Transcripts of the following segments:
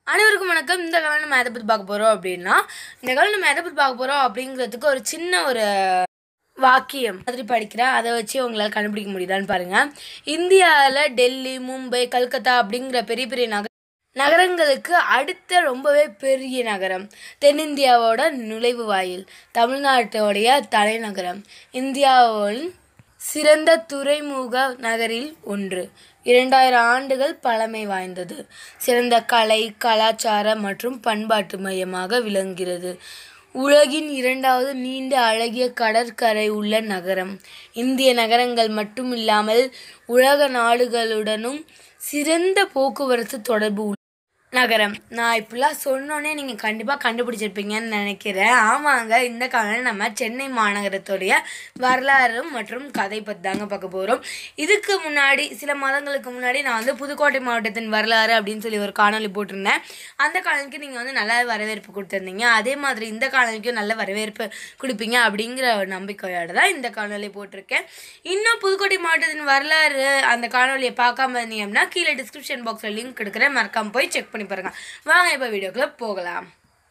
அனைவருக்கும் வணக்கம் இந்த காலம் நம்ம எதை பற்றி பார்க்க போகிறோம் அப்படின்னா இந்த காலம் நம்ம எதை பற்றி பார்க்க போகிறோம் அப்படிங்கிறதுக்கு ஒரு சின்ன ஒரு வாக்கியம் மாதிரி படிக்கிறேன் அதை வச்சு உங்களால் கண்டுபிடிக்க முடியுதான்னு பாருங்கள் இந்தியாவில் டெல்லி மும்பை கல்கத்தா அப்படிங்கிற பெரிய பெரிய நகர நகரங்களுக்கு அடுத்த ரொம்பவே பெரிய நகரம் தென்னிந்தியாவோட நுழைவு வாயில் தமிழ்நாட்டோடைய தலைநகரம் இந்தியாவின் சிறந்த துறைமுக நகரில் ஒன்று இரண்டாயிரம் ஆண்டுகள் பழமை வாய்ந்தது சிறந்த கலை கலாச்சார மற்றும் பண்பாட்டு மையமாக விளங்குகிறது உலகின் இரண்டாவது நீண்ட அழகிய கடற்கரை உள்ள நகரம் இந்திய நகரங்கள் மட்டுமில்லாமல் உலக நாடுகளுடனும் சிறந்த போக்குவரத்து தொடர்பு உள்ள நகரம் நான் இப்படிலாம் சொன்னோன்னே நீங்கள் கண்டிப்பாக கண்டுபிடிச்சிருப்பீங்கன்னு நினைக்கிறேன் ஆமாங்க இந்த காலம் நம்ம சென்னை மாநகரத்துடைய வரலாறு மற்றும் கதை பற்றி தாங்க பார்க்க போகிறோம் இதுக்கு முன்னாடி சில மாதங்களுக்கு முன்னாடி நான் வந்து புதுக்கோட்டை மாவட்டத்தின் வரலாறு அப்படின்னு சொல்லி ஒரு காணொலி போட்டிருந்தேன் அந்த காணொலிக்கு நீங்கள் வந்து நல்ல வரவேற்பு கொடுத்துருந்தீங்க அதே மாதிரி இந்த காணொலிக்கும் நல்ல வரவேற்பு கொடுப்பீங்க அப்படிங்கிற ஒரு நம்பிக்கையோட தான் இந்த காணொலி போட்டிருக்கேன் இன்னும் புதுக்கோட்டை மாவட்டத்தின் வரலாறு அந்த காணொலியை பார்க்காம இருந்தீங்க அப்படின்னா கீழே டிஸ்கிரிப்ஷன் பாக்ஸில் லிங்க் கொடுக்குறேன் மறக்காம போய் செக் பண்ணி பாருங்க வாங்க இப்போ வீடியோக்குள்ளே போகலாம்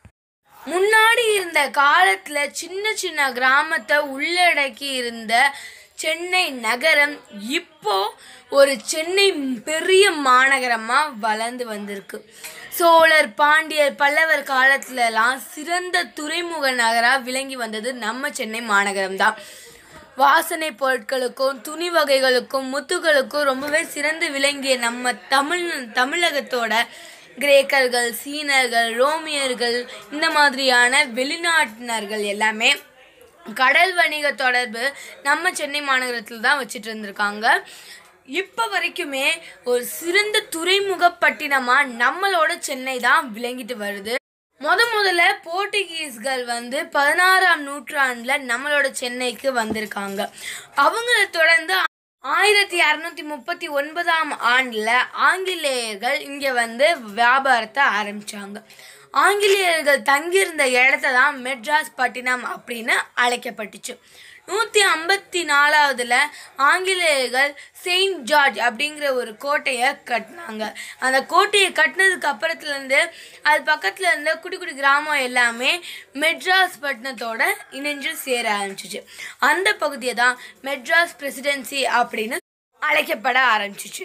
முன்னாடி இருந்த காலத்துல சின்ன சின்ன கிராமத்தை உள்ளடக்கி இருந்த சென்னை நகரம் இப்போ ஒரு சென்னை பெரிய மாநகரமா வளர்ந்து வந்திருக்கு சோழர் பாண்டியர் பல்லவர் காலத்துலலாம் சிறந்த துறைமுக நகரா விளங்கி வந்தது நம்ம சென்னை மாநகரம் தான் வாசனை பொருட்களுக்கும் துணி வகைகளுக்கும் முத்துகளுக்கும் ரொம்பவே சிறந்து விளங்கிய நம்ம தமிழ் தமிழகத்தோட கிரேக்கர்கள் சீனர்கள் ரோமியர்கள் இந்த மாதிரியான வெளிநாட்டினர்கள் எல்லாமே கடல் வணிக தொடர்பு நம்ம சென்னை மாநகரத்தில் தான் வச்சுட்டு இருந்திருக்காங்க இப்போ வரைக்குமே ஒரு சிறந்த துறைமுகப்பட்டினமாக நம்மளோட சென்னை தான் விளங்கிட்டு வருது முத முதல்ல போர்ட்டுகீஸ்கள் வந்து பதினாறாம் நூற்றாண்டில் நம்மளோட சென்னைக்கு வந்திருக்காங்க அவங்கள தொடர்ந்து ஆயிரத்தி அறநூற்றி முப்பத்தி ஒன்பதாம் ஆண்டில் ஆங்கிலேயர்கள் இங்கே வந்து வியாபாரத்தை ஆரம்பித்தாங்க ஆங்கிலேயர்கள் தங்கியிருந்த இடத்த தான் மெட்ராஸ் பட்டினம் அப்படின்னு அழைக்கப்பட்டுச்சு நூற்றி ஐம்பத்தி நாலாவதுல ஆங்கிலேயர்கள் செயின்ட் ஜார்ஜ் அப்படிங்கிற ஒரு கோட்டையை கட்டினாங்க அந்த கோட்டையை கட்டினதுக்கு அப்புறத்துலேருந்து அது பக்கத்தில் இருந்த குட்டி குட்டி கிராமம் எல்லாமே மெட்ராஸ் பட்டினத்தோட இணைஞ்சு சேர ஆரம்பிச்சிச்சு அந்த பகுதியை தான் மெட்ராஸ் பிரசிடென்சி அப்படின்னு அழைக்கப்பட ஆரம்பிச்சிச்சு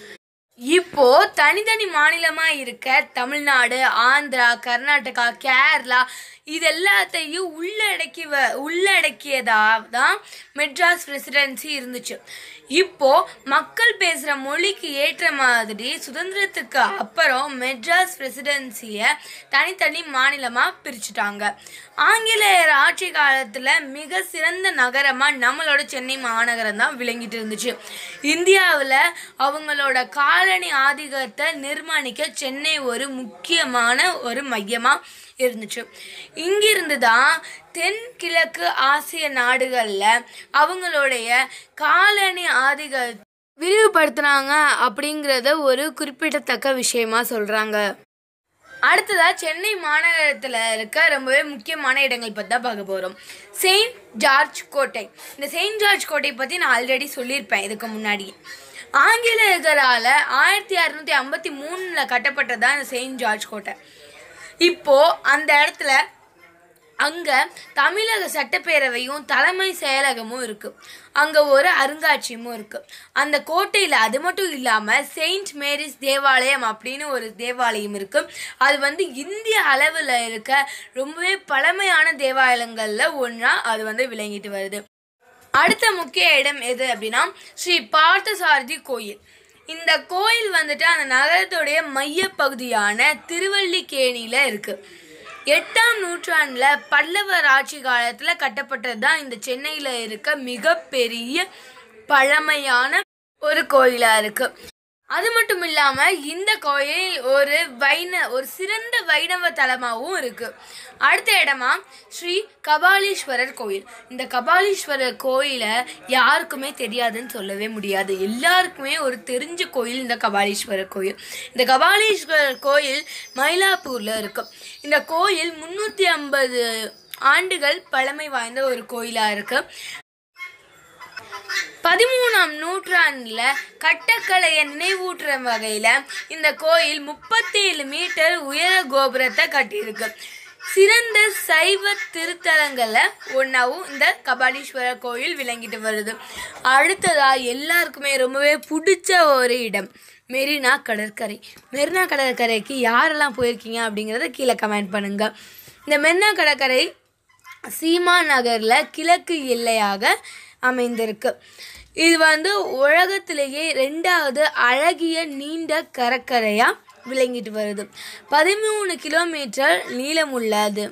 இப்போ தனித்தனி மாநிலமா இருக்க தமிழ்நாடு ஆந்திரா கர்நாடகா கேரளா இது எல்லாத்தையும் உள்ளடக்கி வ உள்ளடக்கியதா தான் மெட்ராஸ் பிரசிடென்சி இருந்துச்சு இப்போ மக்கள் பேசுகிற மொழிக்கு ஏற்ற மாதிரி சுதந்திரத்துக்கு அப்புறம் மெட்ராஸ் பிரசிடென்சியை தனித்தனி மாநிலமாக பிரிச்சுட்டாங்க ஆங்கிலேயர் ஆட்சி காலத்தில் மிக சிறந்த நகரமாக நம்மளோட சென்னை மாநகரம் தான் விளங்கிட்டு இருந்துச்சு இந்தியாவில் அவங்களோட காலனி ஆதிக்கத்தை நிர்மாணிக்க சென்னை ஒரு முக்கியமான ஒரு மையமாக இருந்துச்சு இங்கிருந்து தான் தென்கிழக்கு ஆசிய நாடுகளில் அவங்களுடைய காலனி ஆதிக்க விரிவுபடுத்துனாங்க அப்படிங்கிறத ஒரு குறிப்பிடத்தக்க விஷயமா சொல்கிறாங்க அடுத்ததா சென்னை மாநகரத்தில் இருக்க ரொம்பவே முக்கியமான இடங்கள் பற்றி தான் பார்க்க போகிறோம் செயின்ட் ஜார்ஜ் கோட்டை இந்த செயின்ட் ஜார்ஜ் கோட்டை பற்றி நான் ஆல்ரெடி சொல்லியிருப்பேன் இதுக்கு முன்னாடி ஆங்கிலேயர்களால் ஆயிரத்தி அறுநூற்றி ஐம்பத்தி மூணில் கட்டப்பட்டதான் இந்த செயின்ட் ஜார்ஜ் கோட்டை இப்போது அந்த இடத்துல அங்கே தமிழக சட்டப்பேரவையும் தலைமை செயலகமும் இருக்குது அங்கே ஒரு அருங்காட்சியமும் இருக்குது அந்த கோட்டையில் அது மட்டும் இல்லாமல் செயின்ட் மேரிஸ் தேவாலயம் அப்படின்னு ஒரு தேவாலயம் இருக்குது அது வந்து இந்திய அளவில் இருக்க ரொம்பவே பழமையான தேவாலயங்களில் ஒன்றா அது வந்து விளங்கிட்டு வருது அடுத்த முக்கிய இடம் எது அப்படின்னா ஸ்ரீ பார்த்தசாரதி கோயில் இந்த கோயில் வந்துட்டு அந்த நகரத்துடைய மையப்பகுதியான திருவல்லிக்கேணியில் இருக்குது எட்டாம் நூற்றாண்டில் பல்லவர் ஆட்சி காலத்தில் கட்டப்பட்டது தான் இந்த சென்னையில் இருக்க மிகப்பெரிய பழமையான ஒரு கோயிலாக இருக்குது அது மட்டும் இல்லாமல் இந்த கோயில் ஒரு வைண ஒரு சிறந்த வைணவ தலமாகவும் இருக்குது அடுத்த இடமா ஸ்ரீ கபாலீஸ்வரர் கோயில் இந்த கபாலீஸ்வரர் கோயிலை யாருக்குமே தெரியாதுன்னு சொல்லவே முடியாது எல்லாருக்குமே ஒரு தெரிஞ்ச கோயில் இந்த கபாலீஸ்வரர் கோயில் இந்த கபாலீஸ்வரர் கோயில் மயிலாப்பூரில் இருக்கும் இந்த கோயில் முந்நூற்றி ஐம்பது ஆண்டுகள் பழமை வாய்ந்த ஒரு கோயிலாக இருக்குது பதிமூணாம் நூற்றாண்டில் கட்டக்கலையை நினைவூட்டுற வகையில் இந்த கோயில் முப்பத்தேழு மீட்டர் உயர கோபுரத்தை கட்டியிருக்கு சிறந்த சைவ திருத்தலங்களில் ஒன்றாவும் இந்த கபாலீஸ்வரர் கோயில் விளங்கிட்டு வருது அடுத்ததாக எல்லாருக்குமே ரொம்பவே பிடிச்ச ஒரு இடம் மெரினா கடற்கரை மெரினா கடற்கரைக்கு யாரெல்லாம் போயிருக்கீங்க அப்படிங்கிறத கீழே கமெண்ட் பண்ணுங்கள் இந்த மெரினா கடற்கரை சீமா நகரில் கிழக்கு எல்லையாக அமைந்திருக்கு இது வந்து உலகத்திலேயே ரெண்டாவது அழகிய நீண்ட கடற்கரையாக விளங்கிட்டு வருது பதிமூணு கிலோமீட்டர் நீளமுள்ளது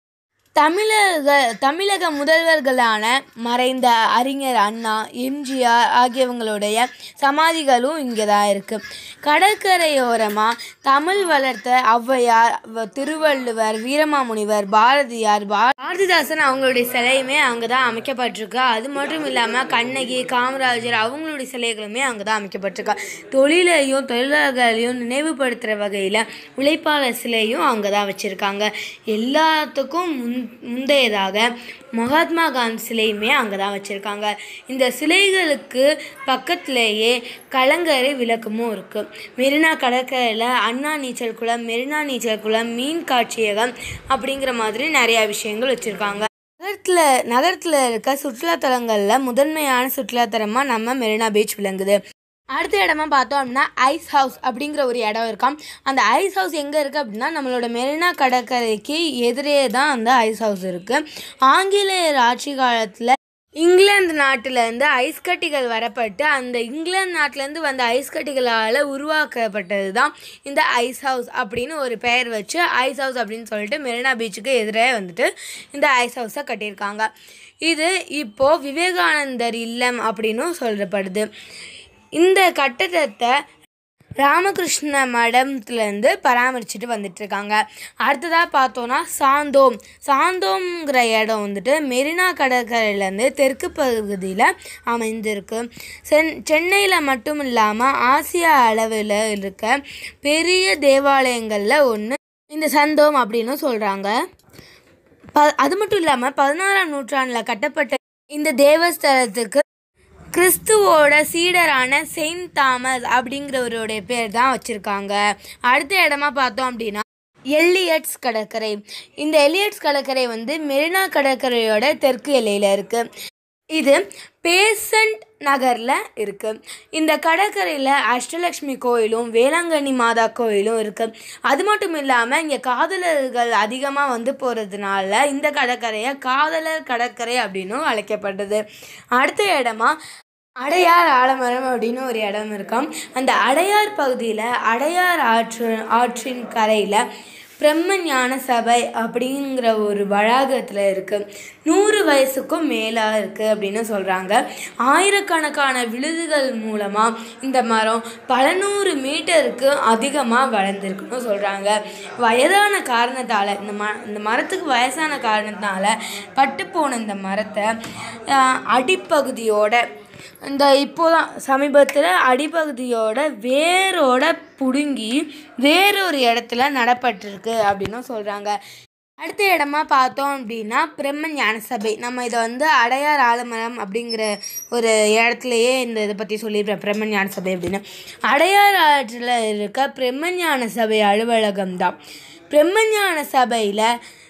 தமிழக தமிழக முதல்வர்களான மறைந்த அறிஞர் அண்ணா எம்ஜிஆர் ஆகியவங்களுடைய சமாதிகளும் இங்கே தான் இருக்குது கடற்கரையோரமாக தமிழ் வளர்த்த ஔவையார் வ- திருவள்ளுவர் வீரமாமுனிவர் பாரதியார் பா- பாரதிதாசன் அவங்களுடைய சிலையுமே அங்கே தான் அமைக்கப்பட்டிருக்கு அது மட்டும் இல்லாமல் கண்ணகி காமராஜர் அவங்களுடைய சிலைகளுமே அங்கே தான் அமைக்கப்பட்டிருக்கு தொழிலையும் தொழிலாளர்களையும் நினைவுபடுத்துகிற வகையில் உழைப்பாளர் சிலையும் அங்கே தான் வச்சுருக்காங்க எல்லாத்துக்கும் முன் முந்தையதாக மகாத்மா காந்தி சிலையுமே அங்கே தான் வச்சுருக்காங்க இந்த சிலைகளுக்கு பக்கத்திலேயே கலங்கரை விளக்கமும் இருக்குது மெரினா கடற்கரையில் அண்ணா நீச்சல் குளம் மெரினா நீச்சல் குளம் மீன் காட்சியகம் அப்படிங்கிற மாதிரி நிறையா விஷயங்கள் வச்சுருக்காங்க நகரத்தில் நகரத்தில் இருக்க சுற்றுலாத்தலங்களில் முதன்மையான சுற்றுலாத்தலமாக நம்ம மெரினா பீச் விளங்குது அடுத்த இடமா பார்த்தோம் அப்படின்னா ஐஸ் ஹவுஸ் அப்படிங்கிற ஒரு இடம் இருக்காம் அந்த ஐஸ் ஹவுஸ் எங்கே இருக்குது அப்படின்னா நம்மளோட மெரினா கடற்கரைக்கு எதிரே தான் அந்த ஐஸ் ஹவுஸ் இருக்குது ஆங்கிலேயர் ஆட்சி காலத்தில் இங்கிலாந்து நாட்டிலேருந்து ஐஸ் கட்டிகள் வரப்பட்டு அந்த இங்கிலாந்து நாட்டிலேருந்து வந்த ஐஸ் கட்டிகளால் உருவாக்கப்பட்டது தான் இந்த ஐஸ் ஹவுஸ் அப்படின்னு ஒரு பெயர் வச்சு ஐஸ் ஹவுஸ் அப்படின்னு சொல்லிட்டு மெரினா பீச்சுக்கு எதிரே வந்துட்டு இந்த ஐஸ் ஹவுஸை கட்டியிருக்காங்க இது இப்போது விவேகானந்தர் இல்லம் அப்படின்னும் சொல்லப்படுது இந்த கட்டடத்தை ராமகிருஷ்ண மடத்துலேருந்து பராமரிச்சுட்டு வந்துட்டு இருக்காங்க அடுத்ததாக பார்த்தோன்னா சாந்தோம் சாந்தோம்ங்கிற இடம் வந்துட்டு மெரினா கடற்கரையிலேருந்து தெற்கு பகுதியில் அமைந்திருக்கு சென் சென்னையில் மட்டும் இல்லாமல் ஆசியா அளவில் இருக்க பெரிய தேவாலயங்களில் ஒன்று இந்த சந்தோம் அப்படின்னு சொல்கிறாங்க ப அது மட்டும் இல்லாமல் பதினாறாம் நூற்றாண்டில் கட்டப்பட்ட இந்த தேவஸ்தலத்துக்கு கிறிஸ்துவோட சீடரான செயின்ட் தாமஸ் அப்படிங்கிறவருடைய பேர் தான் வச்சுருக்காங்க அடுத்த இடமா பார்த்தோம் அப்படின்னா எல்லியட்ஸ் கடற்கரை இந்த எல்லியட்ஸ் கடற்கரை வந்து மெரினா கடற்கரையோட தெற்கு எல்லையில் இருக்குது இது பேசண்ட் நகரில் இருக்குது இந்த கடற்கரையில் அஷ்டலக்ஷ்மி கோயிலும் வேளாங்கண்ணி மாதா கோயிலும் இருக்குது அது மட்டும் இல்லாமல் இங்கே காதலர்கள் அதிகமாக வந்து போகிறதுனால இந்த கடற்கரையை காதலர் கடற்கரை அப்படின்னும் அழைக்கப்பட்டது அடுத்த இடமா அடையார் ஆலமரம் அப்படின்னு ஒரு இடம் இருக்காம் அந்த அடையார் பகுதியில் அடையார் ஆற்று ஆற்றின் கரையில் பிரம்ம ஞான சபை அப்படிங்கிற ஒரு வளாகத்தில் இருக்குது நூறு வயசுக்கும் மேலாக இருக்குது அப்படின்னு சொல்கிறாங்க ஆயிரக்கணக்கான விழுதுகள் மூலமாக இந்த மரம் பல நூறு மீட்டருக்கு அதிகமாக வளர்ந்துருக்குன்னு சொல்கிறாங்க வயதான காரணத்தால் இந்த ம இந்த மரத்துக்கு வயசான காரணத்தால் பட்டுப்போன இந்த மரத்தை ஆஹ், அடிப்பகுதியோட இந்த இப்போதான் சமீபத்தில் அடிப்பகுதியோட வேரோட பிடுங்கி வேறொரு இடத்துல நடப்பட்டிருக்கு அப்படின்னும் சொல்கிறாங்க அடுத்த இடமா பார்த்தோம் அப்படின்னா பிரம்ம ஞான சபை நம்ம இதை வந்து அடையார் ஆலமரம் அப்படிங்கிற ஒரு இடத்துலையே இந்த இதை பற்றி சொல்லியிருப்பேன் பிரம்ம ஞான சபை அப்படின்னு அடையார் ஆற்றில் இருக்க பிரம்ம ஞான சபை அலுவலகம் தான் பிரம்ம ஞான சபையில்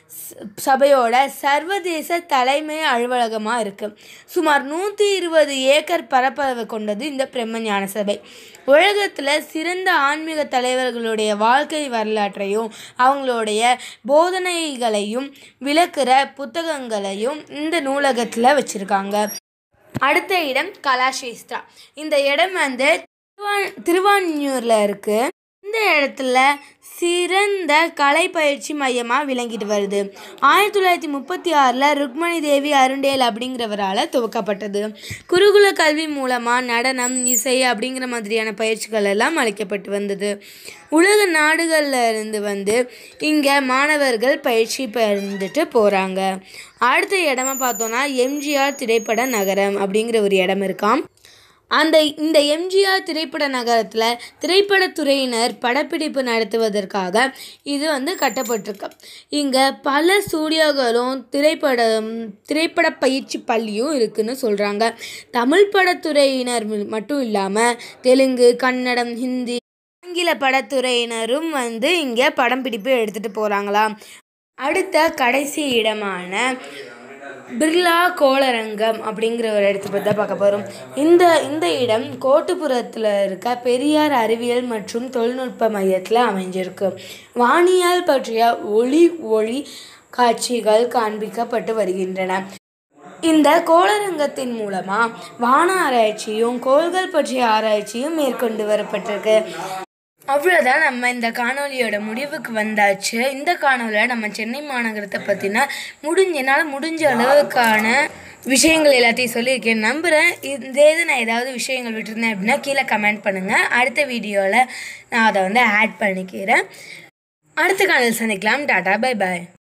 சபையோட சர்வதேச தலைமை அலுவலகமாக இருக்குது சுமார் நூற்றி இருபது ஏக்கர் பரப்பளவு கொண்டது இந்த பிரம்ம ஞான சபை உலகத்தில் சிறந்த ஆன்மீக தலைவர்களுடைய வாழ்க்கை வரலாற்றையும் அவங்களுடைய போதனைகளையும் விளக்குற புத்தகங்களையும் இந்த நூலகத்தில் வச்சுருக்காங்க அடுத்த இடம் கலாஷேஸ்திரா இந்த இடம் வந்து திருவா- திருவான்மியூரில் இருக்குது இந்த இடத்துல சிறந்த கலை பயிற்சி மையமாக விளங்கிட்டு வருது ஆயிரத்தி தொள்ளாயிரத்தி முப்பத்தி ஆறில் ருக்மணி தேவி அருண்டேல் அப்படிங்கிறவரால் துவக்கப்பட்டது குருகுல கல்வி மூலமாக நடனம் இசை அப்படிங்கிற மாதிரியான பயிற்சிகள் எல்லாம் அளிக்கப்பட்டு வந்தது உலக நாடுகளில் இருந்து வந்து இங்கே மாணவர்கள் பயிற்சி பெறந்துட்டு போகிறாங்க அடுத்த இடமா பார்த்தோன்னா எம்ஜிஆர் திரைப்பட நகரம் அப்படிங்கிற ஒரு இடம் இருக்காம் அந்த இந்த எம்ஜிஆர் திரைப்பட நகரத்தில் திரைப்படத்துறையினர் படப்பிடிப்பு நடத்துவதற்காக இது வந்து கட்டப்பட்டிருக்கு இங்கே பல ஸ்டூடியோகளும் திரைப்படம் திரைப்பட பயிற்சி பள்ளியும் இருக்குன்னு சொல்கிறாங்க தமிழ் படத்துறையினர் மட்டும் இல்லாமல் தெலுங்கு கன்னடம் ஹிந்தி ஆங்கில படத்துறையினரும் வந்து இங்கே படம் பிடிப்பு எடுத்துகிட்டு போகிறாங்களாம் அடுத்த கடைசி இடமான பிர்லா கோளரங்கம் அப்படிங்கிற ஒரு இடத்த பற்றி தான் பார்க்க போகிறோம் இந்த இந்த இடம் கோட்டுப்புறத்தில் இருக்க பெரியார் அறிவியல் மற்றும் தொழில்நுட்ப மையத்தில் அமைஞ்சிருக்கு வானியல் பற்றிய ஒளி ஒளி காட்சிகள் காண்பிக்கப்பட்டு வருகின்றன இந்த கோளரங்கத்தின் மூலமாக வான ஆராய்ச்சியும் கோள்கள் பற்றிய ஆராய்ச்சியும் மேற்கொண்டு வரப்பட்டிருக்கு அவ்வளோதான் நம்ம இந்த காணொலியோட முடிவுக்கு வந்தாச்சு இந்த காணொலியில் நம்ம சென்னை மாநகரத்தை பற்றின முடிஞ்ச என்னால் முடிஞ்ச அளவுக்கான விஷயங்கள் எல்லாத்தையும் சொல்லியிருக்கேன் நம்புகிறேன் இதே இது நான் ஏதாவது விஷயங்கள் விட்டுருந்தேன் அப்படின்னா கீழே கமெண்ட் பண்ணுங்கள் அடுத்த வீடியோவில் நான் அதை வந்து ஆட் பண்ணிக்கிறேன் அடுத்த காணொலி சந்திக்கலாம் டாடா பை பாய்